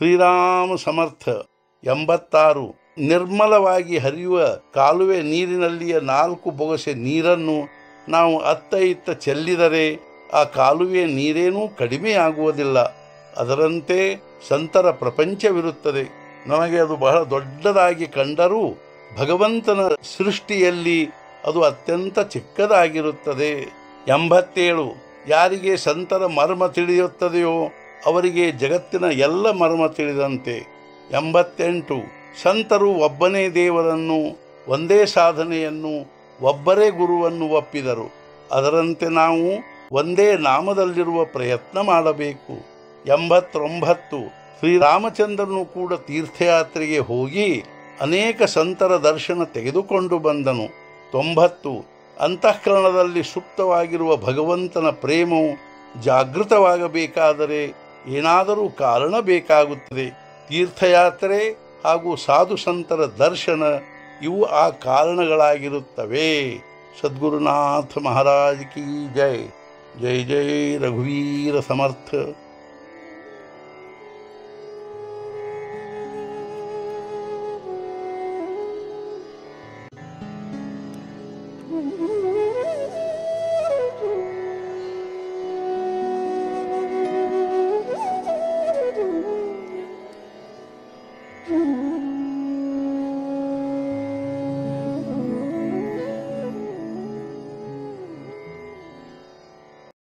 ಶ್ರೀರಾಮ ಸಮರ್ಥ ಎಂಬತ್ತಾರು ನಿರ್ಮಲವಾಗಿ ಹರಿಯುವ ಕಾಲುವೆ ನೀರಿನಲ್ಲಿಯ ನಾಲ್ಕು ಬೊಗಸೆ ನೀರನ್ನು ನಾವು ಅತ್ತ ಇತ್ತ ಚೆಲ್ಲಿದರೆ ಆ ಕಾಲುವೆಯ ನೀರೇನೂ ಕಡಿಮೆಯಾಗುವುದಿಲ್ಲ ಅದರಂತೆ ಸಂತರ ಪ್ರಪಂಚವಿರುತ್ತದೆ ನಮಗೆ ಅದು ಬಹಳ ದೊಡ್ಡದಾಗಿ ಕಂಡರೂ ಭಗವಂತನ ಸೃಷ್ಟಿಯಲ್ಲಿ ಅದು ಅತ್ಯಂತ ಚಿಕ್ಕದಾಗಿರುತ್ತದೆ ಎಂಬತ್ತೇಳು ಯಾರಿಗೆ ಸಂತರ ಮರ್ಮ ತಿಳಿಯುತ್ತದೆಯೋ ಅವರಿಗೆ ಜಗತ್ತಿನ ಎಲ್ಲ ಮರ್ಮ ತಿಳಿದಂತೆ ಎಂಬತ್ತೆಂಟು ಸಂತರು ಒಬ್ಬನೇ ದೇವರನ್ನು ಒಂದೇ ಸಾಧನೆಯನ್ನು ಒಬ್ಬರೇ ಗುರುವನ್ನು ಒಪ್ಪಿದರು ಅದರಂತೆ ನಾವು ಒಂದೇ ನಾಮದಲ್ಲಿರುವ ಪ್ರಯತ್ನ ಮಾಡಬೇಕು ಎಂಬತ್ತೊಂಬತ್ತು ಶ್ರೀರಾಮಚಂದ್ರನು ಕೂಡ ತೀರ್ಥಯಾತ್ರೆಗೆ ಹೋಗಿ ಅನೇಕ ಸಂತರ ದರ್ಶನ ತೆಗೆದುಕೊಂಡು ಬಂದನು ತೊಂಬತ್ತು ಅಂತಃಕರಣದಲ್ಲಿ ಸುಪ್ತವಾಗಿರುವ ಭಗವಂತನ ಪ್ರೇಮವು ಜಾಗೃತವಾಗಬೇಕಾದರೆ ಏನಾದರೂ ಕಾರಣ ಬೇಕಾಗುತ್ತದೆ ತೀರ್ಥಯಾತ್ರೆ ಹಾಗೂ ಸಾಧು ಸಂತರ ದರ್ಶನ ಇವು ಆ ಕಾರಣಗಳಾಗಿರುತ್ತವೆ ಸದ್ಗುರುನಾಥ ಮಹಾರಾಜ್ ಕಿ ಜೈ ಜೈ ಜೈ ರಘುವೀರ ಸಮರ್ಥ Mm-hmm.